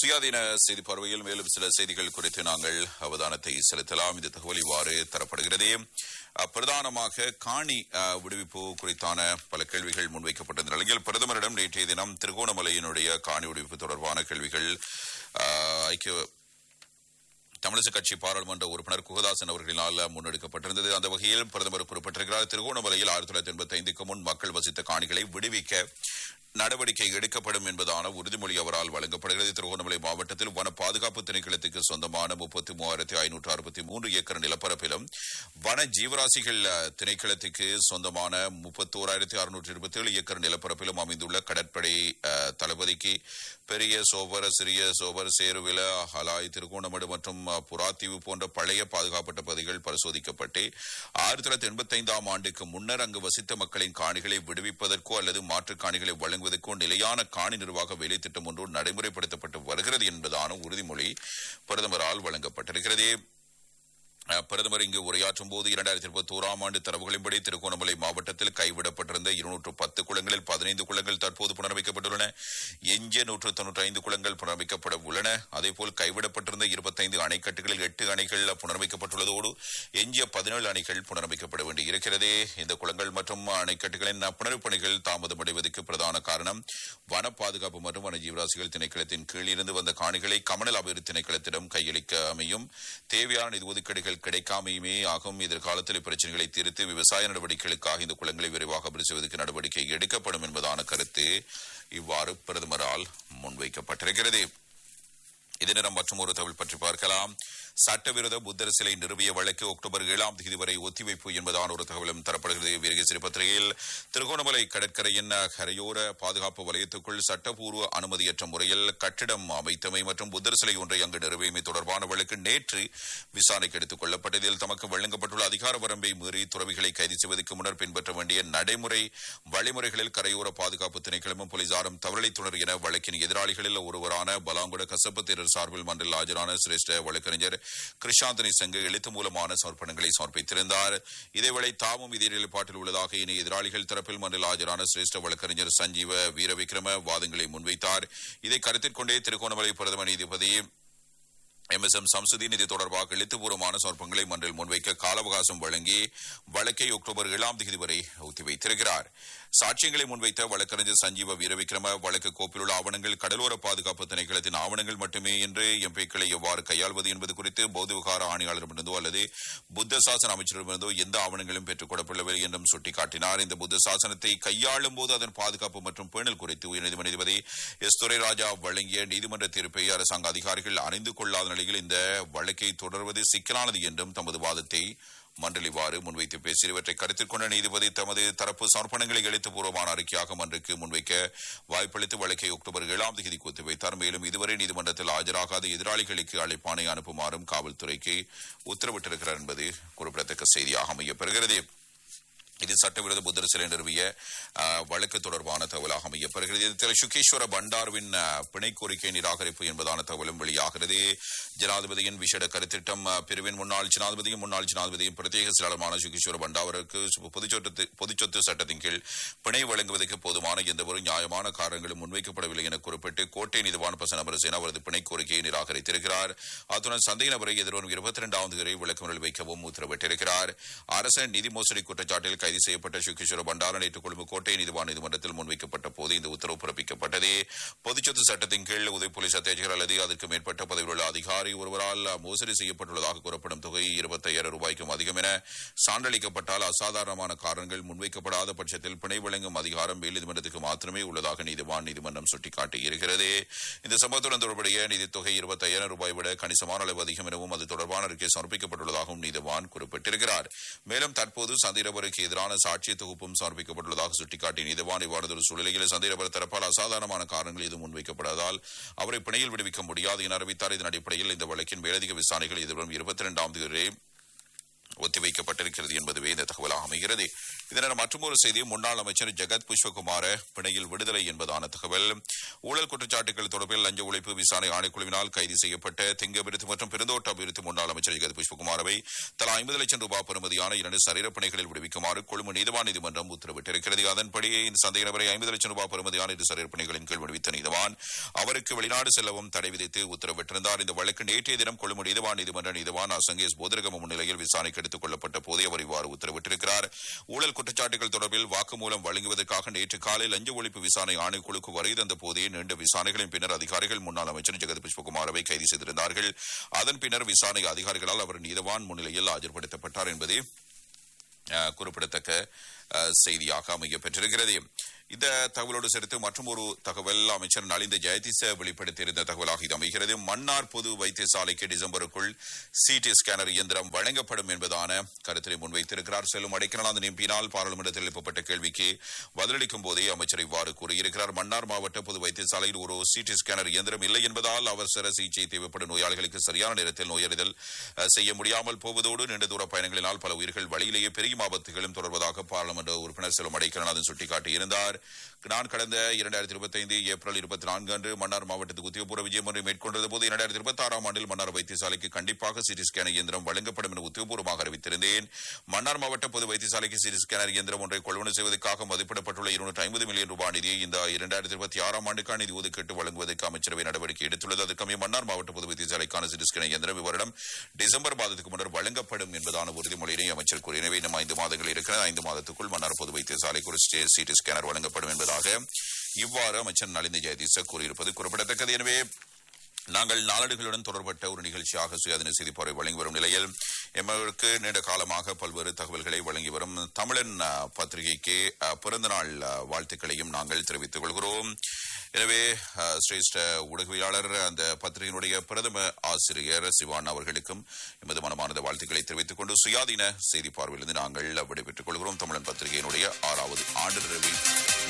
சுயாதீன செய்தி பார்வையில் மேலும் சில செய்திகள் குறித்து நாங்கள் அவதானத்தை செலுத்தலாம் இந்த தகவல் இவ்வாறு தரப்படுகிறது அஹ், பிரதானமாக காணி அஹ், விடுவிப்பு குறித்தான பல கேள்விகள் முன்வைக்கப்பட்டிருந்த நிலையில் பிரதமரிடம் நேற்றைய தினம் திருகோணமலையினுடைய காணி விடுவிப்பு தொடர்பான கேள்விகள் அஹ், ஐக்கிய தமிழிசை கட்சி பாராளுமன்ற உறுப்பினர் குகதாசன் அவர்களினால் முன்னெடுக்கப்பட்டிருந்தது அந்த வகையில் பிரதமர் குறிப்பிட்டிருக்கிறார் திருகோணமலையில் ஆயிரத்தி தொள்ளாயிரத்தி எண்பத்தி ஐந்துக்கு முன் மக்கள் வசித்த காணிகளை விடுவிக்க நடவடிக்கை எடுக்கப்படும் என்பதான உறுதிமொழி அவரால் வழங்கப்படுகிறது திருகோணமலை மாவட்டத்தில் வன பாதுகாப்பு திணைக்களத்துக்கு சொந்தமான முப்பத்தி மூவாயிரத்தி ஐநூற்று அறுபத்தி மூன்று ஏக்கர் நிலப்பரப்பிலும் வன ஜீவராசிகள் அஹ், திணைக்களத்துக்கு சொந்தமான முப்பத்தோராயிரத்தி அறுநூற்று இருபத்தி ஏழு ஏக்கர் நிலப்பரப்பிலும் அமைந்துள்ள கடற்படை அஹ், தளபதிக்கு பெரிய சோபர் சிறிய சோபர் சேருவில ஹலாய் திருகோணமடு மற்றும் அஹ், புறாத்தீவு போன்ற பழைய பாதுகாப்பட்ட பகுதிகள் பரிசோதிக்கப்பட்டு ஆயிரத்தி தொள்ளாயிரத்தி எண்பத்தி ஐந்தாம் ஆண்டுக்கு முன்னர் அங்கு வசித்த மக்களின் காணிகளை விடுவிப்பதற்கோ அல்லது மாற்றுக் காணிகளை வழங்குவதற்கோ நிலையான காணி நிர்வாக வேலை திட்டம் ஒன்று நடைமுறைப்படுத்தப்பட்டு வருகிறது என்பதான உறுதிமொழி பிரதமரால் வழங்கப்பட்டிருக்கிறது அஹ், பிரதமர் இங்கு உரையாற்றும் போது இரண்டாயிரத்தி இருபத்தி ஓராம் ஆண்டு தரவுகளின்படி திருகோணமலை மாவட்டத்தில் கைவிடப்பட்டிருந்த இருநூற்று பத்து குளங்களில் பதினைந்து குளங்கள் தற்போது புனரமைக்கப்பட்டுள்ளன எஞ்சிய நூற்று தொன்னூற்றி ஐந்து குளங்கள் புனரமைக்கப்பட உள்ளன அதேபோல் கைவிடப்பட்டிருந்த இருபத்தைந்து அணைக்கட்டுகளில் எட்டு அணைகள் புனரமைக்கப்பட்டுள்ளதோடு எஞ்சிய பதினேழு அணைகள் புனரமைக்கப்பட வேண்டி இருக்கிறது இந்த குளங்கள் மற்றும் அணைக்கட்டுகளின் புனரமைப்பு பணிகள் தாமதமடைவதற்கு பிரதான காரணம் வன பாதுகாப்பு மற்றும் வன ஜீவராசிகள் திணைக்களத்தின் கீழ் இருந்து வந்த காணிகளை கமநல அபிவிருத்தி திணைக்களத்திடம் கையளிக்க அமையும் தேவையான நிதி ஒதுக்கீடுகள் கிடைக்காமையுமே ஆகும் எதிர்காலத்தில் இப்பிரச்சனைகளை தீர்த்து விவசாய நடவடிக்கைகளுக்காக இந்த குளங்களை விரைவாக அபிவிருத்தி செய்வதற்கு நடவடிக்கை எடுக்கப்படும் என்பதான கருத்து இவ்வாறு பிரதமரால் முன்வைக்கப்பட்டிருக்கிறது இதே நேரம் மற்றும் ஒரு தகவல் பற்றி பார்க்கலாம் சட்டவிரோத புத்தர் சிலை நிறுவிய வழக்கு அக்டோபர் ஏழாம் தேதி வரை ஒத்திவைப்பு என்பதான ஒரு தகவலும் தரப்படுகிறது வீரகேசரி பத்திரிகையில் திருகோணமலை கடற்கரையின் கரையோர பாதுகாப்பு வலயத்துக்குள் சட்டப்பூர்வ அனுமதியற்ற முறையில் கட்டிடம் அமைத்தமை மற்றும் புத்தர் சிலை ஒன்றை அங்கு நிறுவியமை தொடர்பான வழக்கு நேற்று விசாரணைக்கு எடுத்துக் கொள்ளப்பட்டது இதில் தமக்கு வழங்கப்பட்டுள்ள அதிகார வரம்பை மீறி துறவிகளை கைது செய்வதற்கு முன்னர் பின்பற்ற வேண்டிய நடைமுறை வழிமுறைகளில் கரையோர பாதுகாப்பு திணைக்களமும் போலீசாரும் தவறளித்துள்ளனர் என வழக்கின் எதிராளிகளில் ஒருவரான பலாங்குட கசப்பு தேரர் சார்பில் மன்றில் ஆஜரான சிரேஷ்ட வழக்கறிஞர் கிருஷாந்தனி சங்கு எழுத்து மூலமான சமர்ப்பணங்களை சமர்ப்பித்திருந்தார் இதேவேளை தாமும் இதே நிலைப்பாட்டில் உள்ளதாக இனி எதிராளிகள் தரப்பில் மன்றில் ஆஜரான சிரேஷ்ட வழக்கறிஞர் சஞ்சீவ வீரவிக்ரம வாதங்களை முன்வைத்தார் இதை கருத்தில் கொண்டே திருகோணமலை பிரதம நீதிபதி எம் எஸ் எம் சம்சுதீன் இது தொடர்பாக எழுத்துப்பூர்வமான சமர்ப்பங்களை மன்றில் முன்வைக்க கால அவகாசம் வழங்கி வழக்கை அக்டோபர் ஏழாம் தேதி வரை ஒத்திவைத்திருக்கிறார் சாட்சியங்களை முன்வைத்த வழக்கறிஞர் சஞ்சீவ வீரவிக்ரம வழக்கு கோப்பில் உள்ள ஆவணங்கள் கடலோர பாதுகாப்பு திணைக்களத்தின் ஆவணங்கள் மட்டுமே என்று எம்பிக்களை எவ்வாறு கையாள்வது என்பது குறித்து பௌத்த விகார ஆணையாளரிடமிருந்தோ அல்லது புத்த சாசன அமைச்சரிடமிருந்தோ எந்த ஆவணங்களும் பெற்றுக் கொள்ளப்படவில்லை என்றும் சுட்டிக்காட்டினார் இந்த புத்த சாசனத்தை கையாளும் போது அதன் பாதுகாப்பு மற்றும் பேணல் குறித்து உயர்நீதிமன்ற நீதிபதி எஸ் துரைராஜா வழங்கிய நீதிமன்ற தீர்ப்பை அரசாங்க அதிகாரிகள் அறிந்து கொள்ளாத நிலையில் இந்த வழக்கை தொடர்வது சிக்கலானது என்றும் தமது வாதத்தை மன்றில் இவ்வாறு முன்வைத்து பேசியவர் இவற்றை கருத்தில் கொண்ட நீதிபதி தமது தரப்பு சமர்ப்பணங்களை எழுத்துப்பூர்வமான அறிக்கையாக மன்றுக்கு முன்வைக்க வாய்ப்பளித்து வழக்கை அக்டோபர் ஏழாம் தேதி ஒத்திவைத்தார் மேலும் இதுவரை நீதிமன்றத்தில் ஆஜராகாத எதிராளிகளுக்கு அழைப்பானை அனுப்புமாறும் காவல்துறைக்கு உத்தரவிட்டிருக்கிறார் என்பது குறிப்பிடத்தக்க செய்தியாக அமையப்பெறுகிறது இது சட்டவிரோத புத்தர் சிலை நிறுவிய அஹ், வழக்கு தொடர்பான தகவலாக அமையப்பெறுகிறது இதில் சுகேஸ்வர பண்டார்வின் அஹ், பிணை கோரிக்கை நிராகரிப்பு என்பதான தகவலும் வெளியாகிறது ஜனாதிபதியின் விசேட கருத்திட்டம் அஹ், பிரிவின் முன்னாள் ஜனாதிபதியும் முன்னாள் ஜனாதிபதியும் பிரத்யேக செயலாளருமான சுகேஸ்வர பண்டாவருக்கு பொதுச்சொத்து பொதுச்சொத்து சட்டத்தின் கீழ் பிணை வழங்குவதற்கு போதுமான எந்தவொரு நியாயமான காரணங்களும் முன்வைக்கப்படவில்லை என குறிப்பிட்டு கோட்டை நீதிவான் பச நபரசேன அவரது பிணை கோரிக்கையை நிராகரித்திருக்கிறார் அத்துடன் சந்தேக நபரை எதிர்வரும் இருபத்தி இரண்டாம் தேதி விளக்கமறில் வைக்கவும் உத்தரவிட்டிருக்கிறார் அரச நிதி மோசடி குற்றச்சாட்டில் கைது செய்யப்பட்ட சுகேஸ்வர பண்டார நேற்று கொழும்பு கோட்டை நீதிவான் நீதிமன்றத்தில் முன்வைக்கப்பட்ட போது இந்த உத்தரவு பிறப்பிக்கப்பட்டது பொதுச்சொத்து சட்டத்தின் கீழ் உதவி போலீஸ் அத்தியட்சகர் அல்லது அதற்கு மேற்பட்ட பதவியில் உள்ள அதிகாரி ஒருவரால் மோசடி செய்யப்பட்டுள்ளதாக கூறப்படும் தொகை இருபத்தையாயிரம் ரூபாய்க்கும் அதிகம் என சான்றளிக்கப்பட்டால் அசாதாரணமான காரணங்கள் முன்வைக்கப்படாத பட்சத்தில் பிணை வழங்கும் அதிகாரம் மேல் நீதிமன்றத்துக்கு மாத்திரமே உள்ளதாக நீதிவான் நீதிமன்றம் சுட்டிக்காட்டியிருக்கிறது இந்த சம்பவத்துடன் தொடர்புடைய நிதித்தொகை இருபத்தையாயிரம் ரூபாய் விட கணிசமான அளவு அதிகம் எனவும் அது தொடர்பான அறிக்கை சமர்ப்பிக்கப்பட்டுள்ளதாகவும் நீதிவான் குறிப்பிட்டிருக்கிறார் மேலும் தற்போது சந்தேகபருக்கு எதிரான சாட்சிய தொகுப்பும் சமர்ப்பிக்கப்பட்டுள்ளதாக சுட்டிக்காட்டிய நீதிவான் இவ்வாறு சூழ்நிலையில் சந்தேகபர் தரப்பால் அசாதாரணமான காரணங்கள் எதுவும் முன்வைக்கப்படாதால் அவரை பிணையில் விடுவிக்க முடியாது என அறிவித்தார் இதன் அடிப்படையில் இந்த வழக்கின் மேலதிக விசாரணைகள் எதிர்வரும் இருபத்தி இரண்டாம் தேதி வரை ஒத்திவைக்கப்பட்டிருக்கிறது என்பதுவே இந்த தகவலாக அமைகிறது இதனால் மற்றொரு செய்தி முன்னாள் அமைச்சர் ஜெகத் புஷ்பகுமார பிணையில் விடுதலை என்பதான தகவல் ஊழல் குற்றச்சாட்டுகள் தொடர்பில் லஞ்ச ஒழிப்பு விசாரணை ஆணைக்குழுவினால் கைது செய்யப்பட்ட திங்கபிருத்து மற்றும் பெருந்தோட்ட அபிவிருத்தி முன்னாள் அமைச்சர் ஜெகத் புஷ்பகுமாரவை தலா ஐம்பது லட்சம் ரூபாய் பெறுமதியான இரண்டு சரீரப்பணிகளில் விடுவிக்குமாறு கொழும்பு நீதிவான் நீதிமன்றம் உத்தரவிட்டிருக்கிறது அதன்படி இந்த சந்தேக நபரை ஐம்பது லட்சம் ரூபாய் பெறுமதியான இரு சரீரப்பணிகளின் கீழ் விடுவித்த நீதிவான் அவருக்கு வெளிநாடு செல்லவும் தடை விதித்து உத்தரவிட்டிருந்தார் இந்த வழக்கு நேற்றைய தினம் கொழும்பு நீதிவான் நீதிமன்ற நீதிவான் அசங்கேஸ் போதரகம முன்னிலையில் விசாரணைக்கு எடுத்துக் கொள்ளப்பட்ட போதே அவர் இவ்வாறு உத்தரவிட்டிருக்கிறார் ஊழல் குற்றச்சாட்டுகள் தொடர்பில் வாக்குமூலம் வழங்குவதற்காக நேற்று காலை லஞ்ச ஒழிப்பு விசாரணை ஆணைக்குழுக்கு வருகை தந்த போதே நீண்ட விசாரணைகளின் பின்னர் அதிகாரிகள் முன்னாள் அமைச்சர் ஜெகத் புஷ்பகுமாரவை கைது செய்திருந்தார்கள் அதன் பின்னர் விசாரணை அதிகாரிகளால் அவர் நீதவான் முன்னிலையில் ஆஜர்படுத்தப்பட்டார் என்பது அஹ், குறிப்பிடத்தக்க அஹ், செய்தியாக அமைய பெற்றிருக்கிறது இந்த தகவலோடு சேர்த்து மற்றும் ஒரு தகவல் அமைச்சர் நலிந்த ஜெயதிச வெளிப்படுத்தியிருந்த தகவலாக இது அமைகிறது மன்னார் பொது வைத்தியசாலைக்கு டிசம்பருக்குள் சிடி ஸ்கேனர் இயந்திரம் வழங்கப்படும் என்பதான கருத்தினை முன்வைத்திருக்கிறார் செல்லும் அடைக்கலாந்த எம்பியினால் பாராளுமன்றத்தில் எழுப்பப்பட்ட கேள்விக்கு பதிலளிக்கும் போதே அமைச்சர் இவ்வாறு கூறியிருக்கிறார் மன்னார் மாவட்ட பொது வைத்தியசாலையில் ஒரு சிடி ஸ்கேனர் இயந்திரம் இல்லை என்பதால் அவசர சிகிச்சை தேவைப்படும் நோயாளிகளுக்கு சரியான நேரத்தில் நோயறிதல் அஹ், செய்ய முடியாமல் போவதோடு நீண்ட தூர பயணங்களினால் பல உயிர்கள் வழியிலேயே பெரிய ஆபத்துகளும் தொடர்வதாக பாராளுமன்ற உறுப்பினர் செல்வம் அடைக்கலநாதன் சுட்டிக்காட்டியிருந்தார் நான் கடந்த இரண்டாயிரத்தி இருபத்தி ஐந்து ஏப்ரல் இருபத்தி நான்கு அன்று மன்னார் மாவட்டத்துக்கு உத்தியோகபூர்வ விஜயம் ஒன்றை மேற்கொண்டது போது இரண்டாயிரத்தி இருபத்தி ஆறாம் ஆண்டில் மன்னார் வைத்தியசாலைக்கு கண்டிப்பாக சிடி ஸ்கேனர் இயந்திரம் வழங்கப்படும் என உத்தியோகபூர்வமாக அறிவித்திருந்தேன் மன்னார் மாவட்ட பொது வைத்தியசாலைக்கு சிடி ஸ்கேனர் இயந்திரம் ஒன்றை கொள்வனவு செய்வதற்காக மதிப்பிடப்பட்டுள்ள இருநூற்று ஐம்பது மில்லியன் ரூபாய் நிதியை இந்த இரண்டாயிரத்தி இருபத்தி ஆறாம் ஆண்டுக்கான நிதி ஒதுக்கீட்டு வழங்குவதற்கு அமைச்சரவை நடவடிக்கை எடுத்துள்ளது அதற்கமைய மன்னார் மாவட்ட பொது வைத்தியசாலைக்கான சிடி ஸ்கேனர் இயந்திரம் இவரிடம் டிசம்பர் மாதத்துக்கு முன்னர் வழங்கப்படும் என்பதான உறுதிமொழியினை அமைச்சர் கூறிய எனவே இன்னும் ஐந்து மாதங்கள் இருக்கிறது ஐந்து மாதத்துக்குள் மன்னார் பொது வைத்தியசாலைக்கு ஒரு ஸ்டே- சிடி ஸ்கேனர் வழங்கப்படும் என்பதாக இவ்வாறு அமைச்சர் நலிந்த ஜெயதீச கூறியிருப்பது குறிப்பிடத்தக்கது எனவே நாங்கள் நாளடுகளுடன் தொடர்பட்ட ஒரு நிகழ்ச்சியாக சுயாதீன செய்தி பார்வை வழங்கி வரும் நிலையில் எமக்கு நீண்ட காலமாக பல்வேறு தகவல்களை வழங்கி வரும் தமிழன் அஹ், பத்திரிகைக்கு அஹ், பிறந்தநாள் அஹ், வாழ்த்துக்களையும் நாங்கள் தெரிவித்துக் கொள்கிறோம் எனவே அஹ், சிரேஷ்ட ஊடகவியலாளர் அந்த பத்திரிகையினுடைய பிரதம ஆசிரியர் சிவான் அவர்களுக்கும் எமது மனமானத வாழ்த்துக்களை தெரிவித்துக் கொண்டு சுயாதீன செய்தி பார்வையிலிருந்து நாங்கள் விடைபெற்றுக் கொள்கிறோம் தமிழன் பத்திரிகையினுடைய ஆறாவது ஆண்டு நிறைவில்